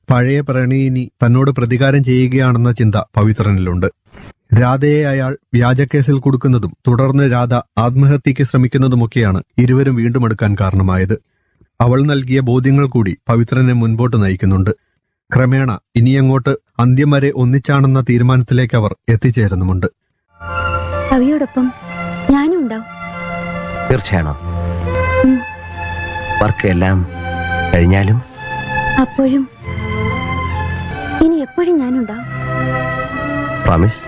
പഴയ പ്രണയിനി തന്നോട് പ്രതികാരം ചെയ്യുകയാണെന്ന ചിന്ത പവിത്രനിലുണ്ട് രാധയെ അയാൾ വ്യാജക്കേസിൽ കൊടുക്കുന്നതും തുടർന്ന് രാധ ആത്മഹത്യയ്ക്ക് ശ്രമിക്കുന്നതുമൊക്കെയാണ് ഇരുവരും വീണ്ടും എടുക്കാൻ കാരണമായത് അവൾ നൽകിയ ബോധ്യങ്ങൾ കൂടി പവിത്രനെ മുൻപോട്ട് നയിക്കുന്നുണ്ട് ക്രമേണ ഇനിയങ്ങോട്ട് അന്ത്യം വരെ ഒന്നിച്ചാണെന്ന തീരുമാനത്തിലേക്ക് അവർ എത്തിച്ചേരുന്നുമുണ്ട് കവിയോടൊപ്പം ഞാനും ഉണ്ടാവും തീർച്ചയാണോ ഉം. വർക്ക് എല്ലാം കഴിഞ്ഞാലും അപ്പോഴും ഇനി എപ്പോഴും ഞാനുണ്ടാവും പ്രോമിസ്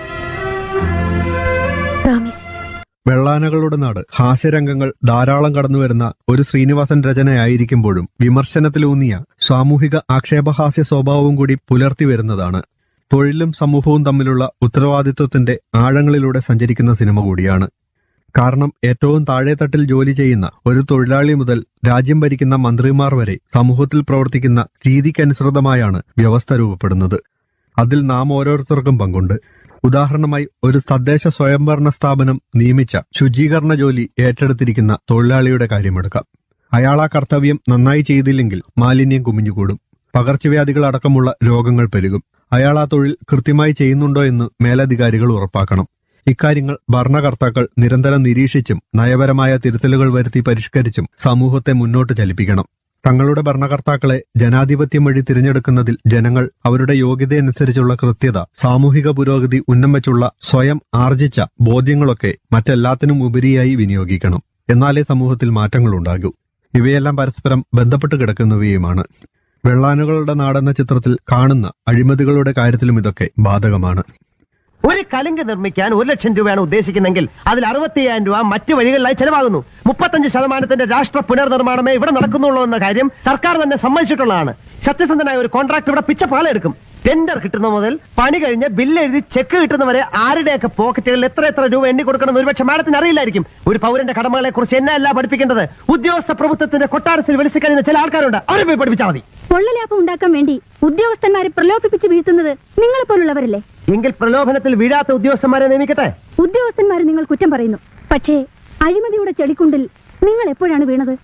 പ്രോമിസ് വെള്ളാനകളുടെ നാട് ഹാസ്യരംഗങ്ങൾ ധാരാളം കടന്നുവരുന്ന ഒരു ശ്രീനിവാസൻ രചനയായിരിക്കുമ്പോഴും വിമർശനത്തിലൂന്നിയ സാമൂഹിക ആക്ഷേപഹാസ്യ സ്വഭാവവും കൂടി പുലർത്തി വരുന്നതാണ് തൊഴിലും സമൂഹവും തമ്മിലുള്ള ഉത്തരവാദിത്വത്തിന്റെ ആഴങ്ങളിലൂടെ സഞ്ചരിക്കുന്ന സിനിമ കൂടിയാണ് കാരണം ഏറ്റവും താഴെത്തട്ടിൽ ജോലി ചെയ്യുന്ന ഒരു തൊഴിലാളി മുതൽ രാജ്യം ഭരിക്കുന്ന മന്ത്രിമാർ വരെ സമൂഹത്തിൽ പ്രവർത്തിക്കുന്ന രീതിക്കനുസൃതമായാണ് വ്യവസ്ഥ രൂപപ്പെടുന്നത് അതിൽ നാം ഓരോരുത്തർക്കും പങ്കുണ്ട് ഉദാഹരണമായി ഒരു തദ്ദേശ സ്വയംഭരണ സ്ഥാപനം നിയമിച്ച ശുചീകരണ ജോലി ഏറ്റെടുത്തിരിക്കുന്ന തൊഴിലാളിയുടെ കാര്യമെടുക്കാം അയാൾ ആ കർത്തവ്യം നന്നായി ചെയ്തില്ലെങ്കിൽ മാലിന്യം കുമിഞ്ഞുകൂടും പകർച്ചവ്യാധികൾ അടക്കമുള്ള രോഗങ്ങൾ പെരുകും അയാൾ ആ തൊഴിൽ കൃത്യമായി ചെയ്യുന്നുണ്ടോ എന്ന് മേലധികാരികൾ ഉറപ്പാക്കണം ഇക്കാര്യങ്ങൾ ഭരണകർത്താക്കൾ നിരന്തരം നിരീക്ഷിച്ചും നയപരമായ തിരുത്തലുകൾ വരുത്തി പരിഷ്കരിച്ചും സമൂഹത്തെ മുന്നോട്ട് ചലിപ്പിക്കണം തങ്ങളുടെ ഭരണകർത്താക്കളെ ജനാധിപത്യം വഴി തിരഞ്ഞെടുക്കുന്നതിൽ ജനങ്ങൾ അവരുടെ യോഗ്യതയനുസരിച്ചുള്ള കൃത്യത സാമൂഹിക പുരോഗതി ഉന്നം വെച്ചുള്ള സ്വയം ആർജിച്ച ബോധ്യങ്ങളൊക്കെ മറ്റെല്ലാത്തിനും ഉപരിയായി വിനിയോഗിക്കണം എന്നാലേ സമൂഹത്തിൽ മാറ്റങ്ങളുണ്ടാകൂ ഇവയെല്ലാം പരസ്പരം ബന്ധപ്പെട്ട് കിടക്കുന്നവയുമാണ് വെള്ളാനുകളുടെ നാടെന്ന ചിത്രത്തിൽ കാണുന്ന അഴിമതികളുടെ കാര്യത്തിലും ഇതൊക്കെ ബാധകമാണ് ഒരു കലുങ്ക് നിർമ്മിക്കാൻ ഒരു ലക്ഷം രൂപയാണ് ഉദ്ദേശിക്കുന്നെങ്കിൽ അതിൽ അറുപത്തിയ്യായിരം രൂപ മറ്റു വഴികളിലായി ചെലവാകുന്നു മുപ്പത്തഞ്ച് ശതമാനത്തിന്റെ രാഷ്ട്ര പുനർനിർമ്മാണമേ ഇവിടെ നടക്കുന്നുള്ളൂ എന്ന കാര്യം സർക്കാർ തന്നെ സമ്മതിച്ചിട്ടുള്ളതാണ് സത്യസന്ധനായ ഒരു കോൺട്രാക്ട് ഇവിടെ പിച്ച പാലെടുക്കും ടെൻഡർ കിട്ടുന്ന മുതൽ പണി കഴിഞ്ഞ് ബില്ല് എഴുതി ചെക്ക് കിട്ടുന്നവരെ ആരുടെയൊക്കെ പോക്കറ്റുകളിൽ എത്ര എത്ര രൂപ എണ്ണി കൊടുക്കണം ഒരുപക്ഷെ മാഡത്തിന് അറിയില്ലായിരിക്കും ഒരു പൗരന്റെ കടമകളെ കുറിച്ച് എന്നെ അല്ല പഠിപ്പിക്കേണ്ടത് ഉദ്യോഗസ്ഥ പ്രഭുത്വത്തിന്റെ കൊട്ടാരത്തിൽ വിളിച്ചു കഴിയുന്ന ചില ആൾക്കാരുണ്ട് അവരെ പോയി പഠിപ്പിച്ചാൽ മതി കൊള്ളലാഭം ഉണ്ടാക്കാൻ വേണ്ടി ഉദ്യോഗസ്ഥന്മാരെ പ്രലോഭിപ്പിച്ച് വീഴ്ത്തുന്നത് നിങ്ങളെ പോലുള്ളവരല്ലേ എങ്കിൽ പ്രലോഭനത്തിൽ വീഴാത്ത ഉദ്യോഗസ്ഥന്മാരെ നിയമിക്കട്ടെ ഉദ്യോഗസ്ഥന്മാരെ നിങ്ങൾ കുറ്റം പറയുന്നു പക്ഷേ അഴിമതിയുടെ ചെടിക്കുണ്ടിൽ നിങ്ങൾ എപ്പോഴാണ് വീണത്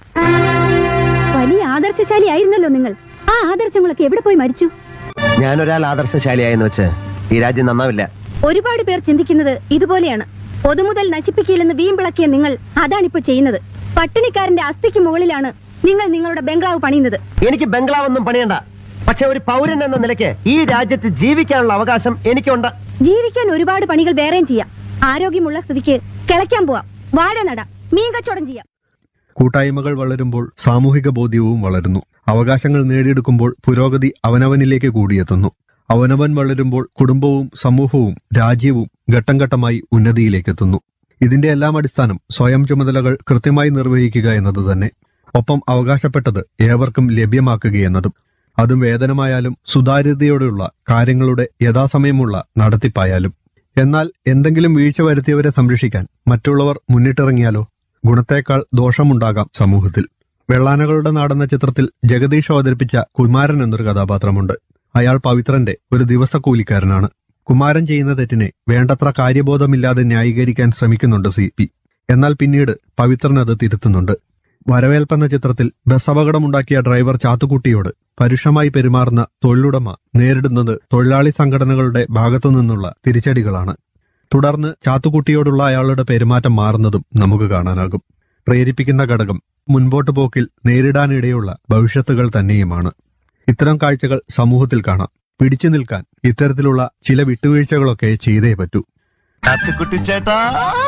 വലിയ ആദർശശാലിയായിരുന്നല്ലോ നിങ്ങൾ ആ ആദർശങ്ങളൊക്കെ എവിടെ പോയി മരിച്ചു ഞാനൊരാൾ ആദർശശാലിയായെന്ന് വെച്ച് ഈ രാജ്യം നന്നാവില്ല ഒരുപാട് പേർ ചിന്തിക്കുന്നത് ഇതുപോലെയാണ് പൊതുമുതൽ നശിപ്പിക്കില്ലെന്ന് വീമ്പിളക്കിയ നിങ്ങൾ അതാണിപ്പോ ചെയ്യുന്നത് പട്ടിണിക്കാരന്റെ അസ്ഥിക്ക് മുകളിലാണ് നിങ്ങൾ നിങ്ങളുടെ ബംഗ്ലാവ് പണിയുന്നത് എനിക്ക് ബംഗ്ലാവൊന്നും പണിയണ്ട പക്ഷെ ഒരു പൗരൻ എന്ന നിലയ്ക്ക് ഈ രാജ്യത്ത് ജീവിക്കാനുള്ള അവകാശം എനിക്കുണ്ട് ജീവിക്കാൻ ഒരുപാട് പണികൾ വേറെയും ചെയ്യാം ആരോഗ്യമുള്ള സ്ഥിതിക്ക് കിളയ്ക്കാൻ പോവാം വാഴ നടാം മീൻ കച്ചവടം ചെയ്യാം കൂട്ടായ്മകൾ വളരുമ്പോൾ സാമൂഹിക ബോധ്യവും വളരുന്നു അവകാശങ്ങൾ നേടിയെടുക്കുമ്പോൾ പുരോഗതി അവനവനിലേക്ക് കൂടിയെത്തുന്നു അവനവൻ വളരുമ്പോൾ കുടുംബവും സമൂഹവും രാജ്യവും ഘട്ടം ഘട്ടമായി ഉന്നതിയിലേക്കെത്തുന്നു ഇതിന്റെ എല്ലാം അടിസ്ഥാനം സ്വയം ചുമതലകൾ കൃത്യമായി നിർവഹിക്കുക എന്നത് തന്നെ ഒപ്പം അവകാശപ്പെട്ടത് ഏവർക്കും ലഭ്യമാക്കുകയെന്നതും അതും വേതനമായാലും സുതാര്യതയോടെയുള്ള കാര്യങ്ങളുടെ യഥാസമയമുള്ള നടത്തിപ്പായാലും എന്നാൽ എന്തെങ്കിലും വീഴ്ച വരുത്തിയവരെ സംരക്ഷിക്കാൻ മറ്റുള്ളവർ മുന്നിട്ടിറങ്ങിയാലോ ഗുണത്തേക്കാൾ ദോഷമുണ്ടാകാം സമൂഹത്തിൽ വെള്ളാനകളുടെ നാടെന്ന ചിത്രത്തിൽ ജഗദീഷ് അവതരിപ്പിച്ച കുമാരൻ എന്നൊരു കഥാപാത്രമുണ്ട് അയാൾ പവിത്രന്റെ ഒരു ദിവസക്കൂലിക്കാരനാണ് കുമാരൻ ചെയ്യുന്ന തെറ്റിനെ വേണ്ടത്ര കാര്യബോധമില്ലാതെ ന്യായീകരിക്കാൻ ശ്രമിക്കുന്നുണ്ട് സി പി എന്നാൽ പിന്നീട് പവിത്രൻ അത് തിരുത്തുന്നുണ്ട് വരവേൽപ്പെന്ന ചിത്രത്തിൽ ബസ് അപകടമുണ്ടാക്കിയ ഡ്രൈവർ ചാത്തുക്കുട്ടിയോട് പരുഷമായി പെരുമാറുന്ന തൊഴിലുടമ നേരിടുന്നത് തൊഴിലാളി സംഘടനകളുടെ ഭാഗത്തുനിന്നുള്ള തിരിച്ചടികളാണ് തുടർന്ന് ചാത്തുക്കുട്ടിയോടുള്ള അയാളുടെ പെരുമാറ്റം മാറുന്നതും നമുക്ക് കാണാനാകും പ്രേരിപ്പിക്കുന്ന ഘടകം മുൻപോട്ട് പോക്കിൽ നേരിടാനിടയുള്ള ഭവിഷ്യത്തുകൾ തന്നെയുമാണ് ഇത്തരം കാഴ്ചകൾ സമൂഹത്തിൽ കാണാം പിടിച്ചു നിൽക്കാൻ ഇത്തരത്തിലുള്ള ചില വിട്ടുവീഴ്ചകളൊക്കെ ചെയ്തേ പറ്റൂ ചാത്തുക്കുട്ടിച്ചേട്ടാ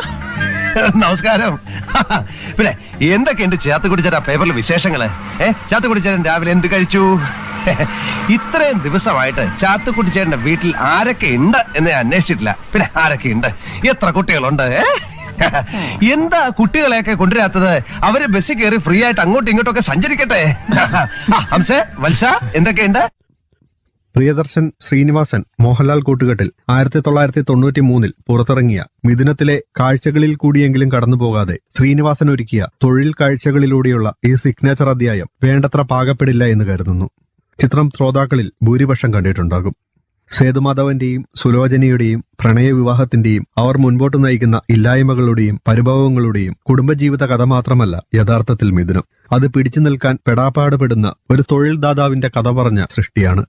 നമസ്കാരം പിന്നെ എന്തൊക്കെയുണ്ട് ചാത്തുക്കുട്ടിച്ചേട്ടാ പേപ്പറിൽ വിശേഷങ്ങള് ഏ ചാത്തുക്കുട്ടിച്ചേട്ടൻ രാവിലെ എന്ത് കഴിച്ചു ഇത്രയും ദിവസമായിട്ട് ചാത്തുക്കുട്ടിച്ചേട്ടന്റെ വീട്ടിൽ ആരൊക്കെ ഉണ്ട് എന്ന് ഞാൻ അന്വേഷിച്ചിട്ടില്ല പിന്നെ ആരൊക്കെ ഉണ്ട് എത്ര കുട്ടികളുണ്ട് ഏ? എന്താ കുട്ടികളെയൊക്കെ കൊണ്ടുവരാത്തത് അവര് ബസ്സിൽ കയറി ഫ്രീ ആയിട്ട് അങ്ങോട്ടും ഇങ്ങോട്ടും ഒക്കെ സഞ്ചരിക്കട്ടെ ആ, ഹംസേ വത്സ എന്തൊക്കെയുണ്ട് പ്രിയദർശൻ ശ്രീനിവാസൻ മോഹൻലാൽ കൂട്ടുകെട്ടിൽ ആയിരത്തി തൊള്ളായിരത്തി തൊണ്ണൂറ്റി മൂന്നിൽ പുറത്തിറങ്ങിയ മിഥുനത്തിലെ കാഴ്ചകളിൽ കൂടിയെങ്കിലും കടന്നുപോകാതെ ശ്രീനിവാസൻ ഒരുക്കിയ തൊഴിൽ കാഴ്ചകളിലൂടെയുള്ള ഈ സിഗ്നേച്ചർ അധ്യായം വേണ്ടത്ര പാകപ്പെടില്ല എന്ന് കരുതുന്നു ചിത്രം ശ്രോതാക്കളിൽ ഭൂരിപക്ഷം കണ്ടിട്ടുണ്ടാകും സേതുമാധവന്റെയും സുലോചനയുടെയും പ്രണയവിവാഹത്തിന്റെയും അവർ മുൻപോട്ട് നയിക്കുന്ന ഇല്ലായ്മകളുടെയും പരിഭവങ്ങളുടെയും കുടുംബജീവിത കഥ മാത്രമല്ല യഥാർത്ഥത്തിൽ മിഥുനം അത് പിടിച്ചു നിൽക്കാൻ പെടാപ്പാടുപെടുന്ന ഒരു തൊഴിൽ ദാതാവിന്റെ കഥ പറഞ്ഞ സൃഷ്ടിയാണ്